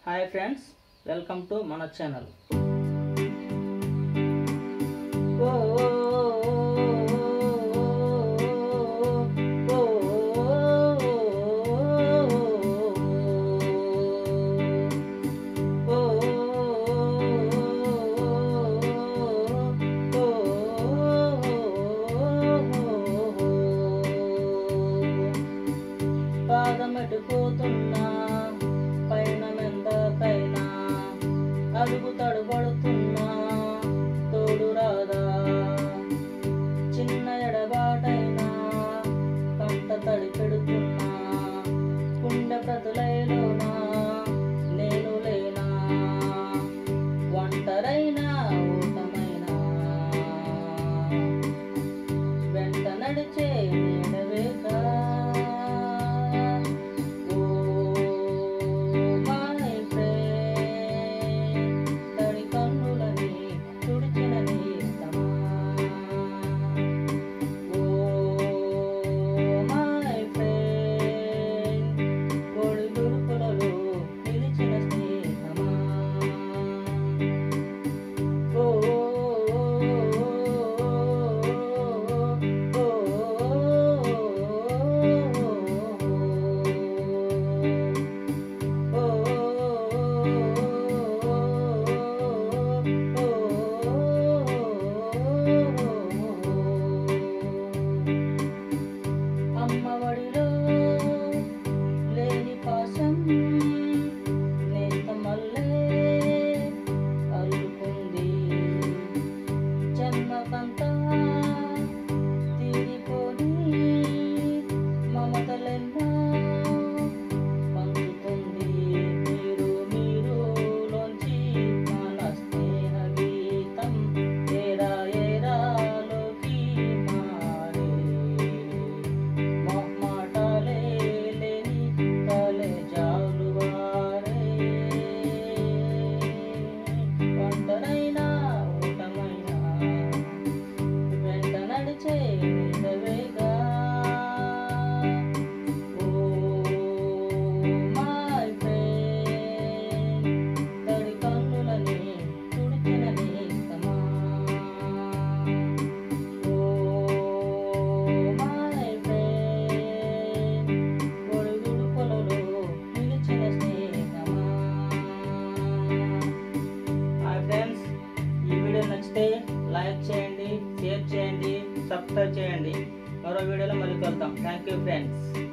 hi friends welcome to మన channel పాదమెట్టుకుతున్నా పైన మెందకైనా అడుగు తడుపడుతున్నా తోడు రాదా చిన్న ఎడబాటైనా కంట తడి పెడుతున్నా కుండ ప్రతులైలోనా నేను లేనా ఒంటరైనా ఊటమైనా వెంట నడిచే నీడవేగా ఓ మై ఫ్రెండ్ తడి కన్నులని తుడిచిన నీతమా ఓ మై ఫ్రెండ్ ఒడి దుడుకులలో నిలిచిన స్నేహమా ఓ అమ్మఒడిలో లేని పాసం నేత మల్లే అల్లుకుంది జన్మకంతా తీరిపోని మమతలెన్నో పంచుతుంది మీరు మీరులోంచి మన స్నేహ గీతం ఏరా ఏరాలోకి మారే మొహమాటాలే లేని కలెజాలు వారే ఒంటరైనా ఊటమైనా వెంట నడిచే నిలవేగా ఓ మై ఫ్రెండ్ తడి కన్నులని తుడిచిన నేస్తమా ఓ మై ఫ్రెండ్ ఒడుగుడు పొలలో నిలిచిన స్నేహమా హాయ్ ఫ్రెండ్స్ ఈ వీడియో నచ్చితే లైక్ చేయండి షేర్ చేయండి సబ్స్క్రైబ్ చేయండి మరో వీడియోలో మళ్ళీ కలుద్దాం థ్యాంక్ యూ ఫ్రెండ్స్